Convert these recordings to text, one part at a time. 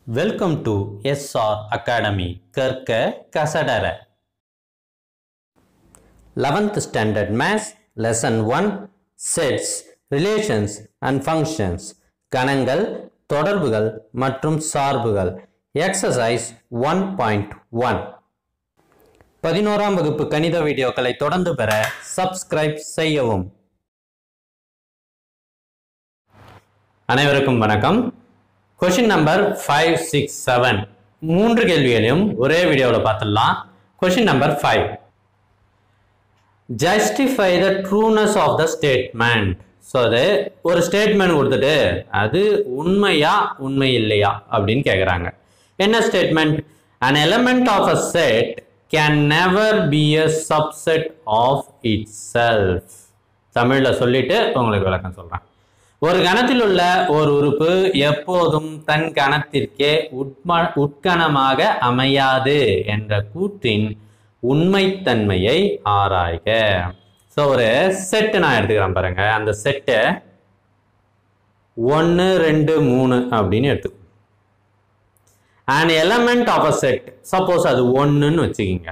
welcome to SR academy கற்க கசடர eleventh standard maths lesson one sets relations and functions கணங்கள் தொடர்புகள் மற்றும் சார்புகள் எக்ஸசைஸ் ஒன் பாயிண்ட் ஒன் பதினோராம் வகுப்பு கணித வீடியோக்களை தொடர்ந்து பெற சப்ஸ்கிரைப் செய்யவும் அனைவருக்கும் வணக்கம் question number five six seven மூன்று கேள்விகளையும் ஒரே வீடியோவில் பார்த்துடலாம் question number five justify the trueness of the statement so அது ஒரு ஸ்டேட்மெண்ட் கொடுத்துட்டு அது உண்மையா உண்மை இல்லையா அப்படின்னு கேட்குறாங்க என்ன statement an element of a set can never be a subset of itself தமிழில் சொல்லிட்டு உங்களுக்கு விளக்கம் சொல்கிறேன் ஒரு கணத்தில் உள்ள ஒரு உறுப்பு எப்போதும் தன் கணத்திற்கே உட்ம உட்கணமாக அமையாது என்ற கூற்றின் உண்மைத்தன்மையை ஆராய்க ஸோ ஒரு செட்டு நான் எடுத்துக்கிறேன் பாருங்க அந்த செட்டை ஒன்று ரெண்டு மூணு அப்படின்னு எடுத்துக்கோ an element of a set suppose அது ஒன்றுன்னு வச்சுக்கிங்க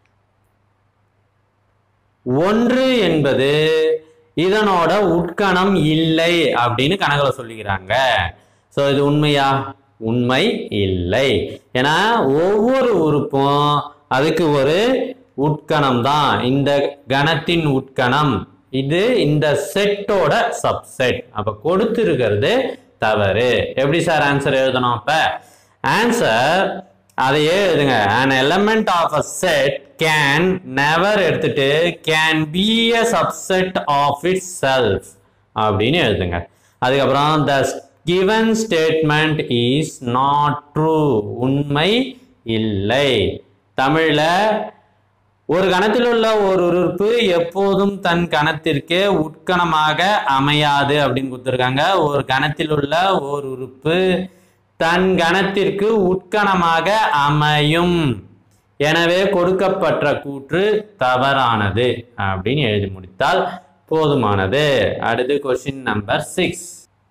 ஒன்று என்பது இதனோட உட்கணம் இல்லை அப்படின்னு கணக்கில் சொல்லிக்கிறாங்க ஸோ இது உண்மையா உண்மை இல்லை ஏன்னா ஒவ்வொரு உறுப்பும் அதுக்கு ஒரு உட்கணம் தான் இந்த கணத்தின் உட்கணம் இது இந்த செட்டோட சப்செட் அப்ப கொடுத்திருக்கிறது தவறு எப்படி சார் ஆன்சர் எழுதணும் அப்ப ஆன்சர் அதையே எழுதுங்க an element of a set can never எடுத்துட்டு can be a subset of itself அப்படின்னு எழுதுங்க அதுக்கப்புறம் the given statement is not true உண்மை இல்லை தமிழ்ல ஒரு கணத்தில் உள்ள ஒரு உறுப்பு எப்போதும் தன் கணத்திற்கு உட்கணமாக அமையாது அப்படின்னு கொடுத்துருக்காங்க ஒரு கணத்தில் உள்ள ஒரு உறுப்பு தன் கணத்திற்கு உட்கணமாக அமையும் எனவே கொடுக்கப்பட்ட கூற்று தவறானது அப்படின்னு எழுதி முடித்தால் போதுமானது அடுத்து question number six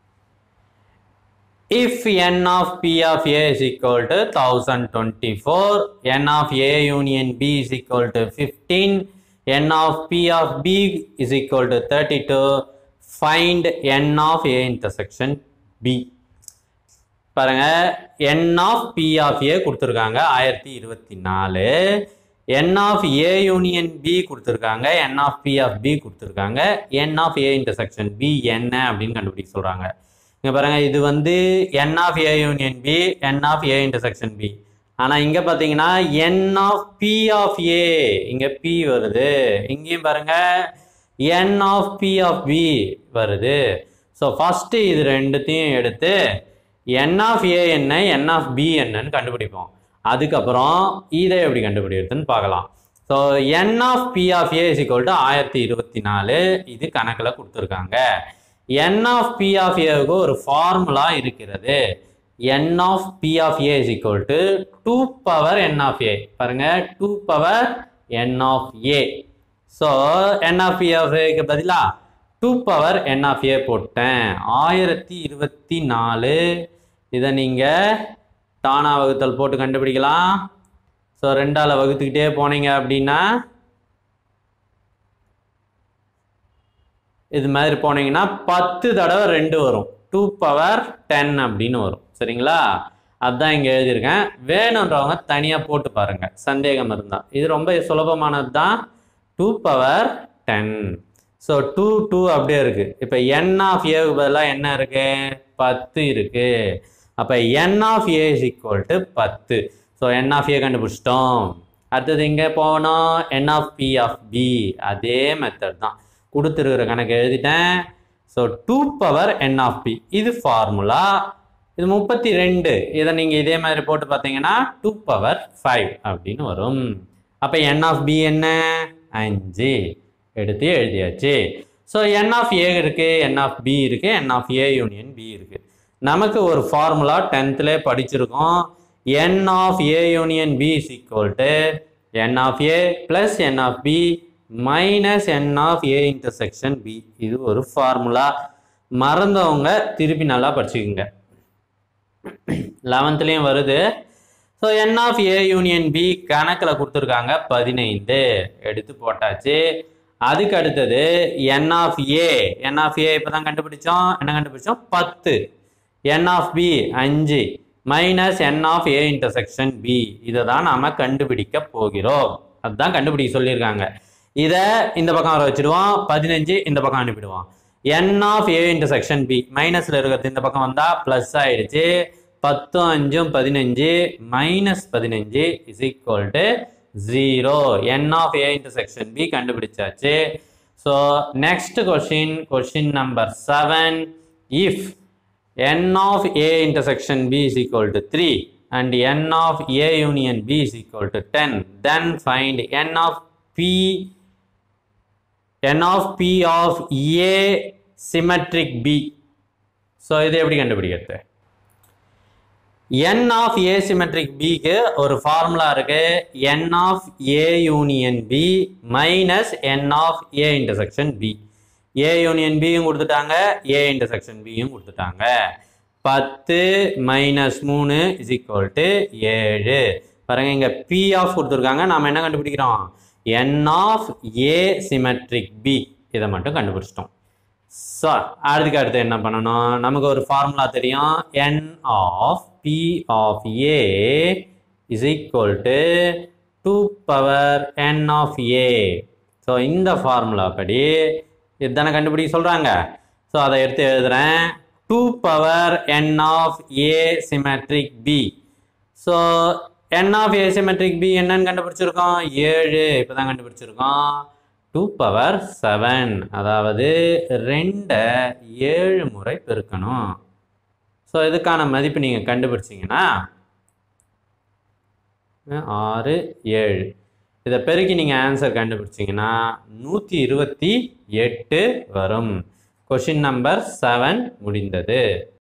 if n of p of a is equal to 1024 n of a union b is equal to 15 n of p of b is equal to 32 find n of a intersection b பாருங்க n of p of a கொடுத்துருக்காங்க ஆயிரத்தி இருபத்தி நாலு n of a union b கொடுத்துருக்காங்க n of p of b கொடுத்துருக்காங்க n of a intersection b என்ன அப்படின்னு கண்டுபிடிக்க சொல்றாங்க இங்க பாருங்க இது வந்து n of a union b n of a intersection b ஆனா இங்க பாத்தீங்கன்னா n of p of a இங்க p வருது இங்கேயும் பாருங்க n of p of b வருது ஸோ ஃபர்ஸ்ட் இது ரெண்டுத்தையும் எடுத்து n of a என்ன n of b என்னன்னு கண்டுபிடிப்போம் அதுக்கப்புறம் இதை எப்படி கண்டுபிடிக்கிறதுன்னு பார்க்கலாம் so n of p of a is equal to ஆயிரத்தி இருபத்தி நாலு இது கணக்கில் கொடுத்துருக்காங்க n of p of a க்கு ஒரு ஃபார்முலா இருக்கிறது n of p of a is equal to 2 power n of a பாருங்க 2 power n of a so n of p of a க்கு பதிலா 2 power n of a போட்டேன் ஆயிரத்தி இருபத்தி நாலு இதை நீங்கள் தானா வகுத்தல் போட்டு கண்டுபிடிக்கலாம் ஸோ ரெண்டால வகுத்துக்கிட்டே போனீங்க அப்படின்னா இது மாதிரி போனீங்கன்னா பத்து தடவை ரெண்டு வரும் டூ பவர் டென் அப்படின்னு வரும் சரிங்களா அதுதான் இங்கே எழுதியிருக்கேன் வேணுன்றவங்க தனியாக போட்டு பாருங்க சந்தேகம் இருந்தால் இது ரொம்ப சுலபமானது தான் two power ten so two two அப்படியே இருக்கு இப்போ என் ஆஃப் ஏவுக்கு பதிலாக என்ன இருக்கு பத்து இருக்கு அப்போ N of A is equal to பத்து ஸோ என் ஆஃப் ஏ கண்டுபிடிச்சிட்டோம் அடுத்தது இங்கே போகணும் N of P of B அதே மெத்தட் தான் கொடுத்துருக்கிற கணக்கு எழுதிட்டேன் so two power N of B இது ஃபார்முலா இது முப்பத்தி ரெண்டு இதை நீங்கள் இதே மாதிரி போட்டு பார்த்தீங்கன்னா டூ பவர் ஃபைவ் அப்படின்னு வரும் அப்போ என் ஆஃப் பி என்ன அஞ்சு எடுத்து எழுதியாச்சு ஸோ என் ஆஃப் ஏ இருக்கு என் ஆஃப் பி இருக்கு N of A union B இருக்கு நமக்கு ஒரு ஃபார்முலா டென்த்லே படிச்சிருக்கோம் N of A union B is equal to N of A plus N of B minus N of A intersection B இது ஒரு formula மறந்தவங்க திருப்பி நல்லா படிச்சுக்குங்க லெவன்த்லேயும் வருது so N of A union B கணக்கில் கொடுத்துருக்காங்க பதினைந்து எடுத்து போட்டாச்சு அதுக்கு அடுத்தது என் ஆஃப் ஏ என் ஆஃப் ஏ இப்போ தான் கண்டுபிடிச்சோம் என்ன கண்டுபிடிச்சோம் பத்து என் ஆஃப் பி அஞ்சு minus N of A intersection B இதை தான் நாம் கண்டுபிடிக்க போகிறோம் அதுதான் கண்டுபிடிக்க சொல்லியிருக்காங்க இதை இந்த பக்கம் வர வச்சிடுவோம் பதினஞ்சு இந்த பக்கம் அனுப்பிடுவோம் N of A intersection B மைனஸில் இருக்கிறது இந்த பக்கம் வந்தால் ப்ளஸ் ஆயிடுச்சு பத்தும் அஞ்சும் பதினஞ்சு மைனஸ் பதினஞ்சு is equal to zero N of A intersection B கண்டுபிடிச்சாச்சு so next question question number seven if n of a intersection b is equal to 3 and n of a union b is equal to 10 then find n of p n of p of a symmetric b so இது எப்படி கண்டுபிடிக்கிறது n of a symmetric bக்கு ஒரு formula இருக்கு n of a union b minus n of a intersection b A union பியும் கொடுத்துட்டாங்க A intersection பியும் கொடுத்துட்டாங்க பத்து மைனஸ் மூணு இஸ் ஈக்குவல் டு ஏழு பாருங்க இங்க பி ஆஃப் கொடுத்துருக்காங்க நாம என்ன கண்டுபிடிக்கிறோம் N of A symmetric B இதை மட்டும் கண்டுபிடிச்சிட்டோம் ஸோ அடுத்துக்கு அடுத்து என்ன பண்ணணும் நமக்கு ஒரு ஃபார்முலா தெரியும் N of P of A is equal to two power N of A so இந்த ஃபார்முலா படி இதுதானே கண்டுபிடிக்க சொல்கிறாங்க ஸோ அதை எடுத்து எழுதுறேன் two power N of A symmetric B so N of A symmetric B என்னன்னு கண்டுபிடிச்சிருக்கோம் ஏழு இப்போ தான் கண்டுபிடிச்சிருக்கோம் டூ பவர் செவன் அதாவது ரெண்டை ஏழு முறை பெருக்கணும் ஸோ இதுக்கான மதிப்பு நீங்கள் கண்டுபிடிச்சிங்கன்னா ஆறு ஏழு இதை பெருக்கி நீங்கள் ஆன்சர் கண்டுபிடிச்சிங்கன்னா நூற்றி இருபத்தி எட்டு வரும் கொஷின் நம்பர் செவன் முடிந்தது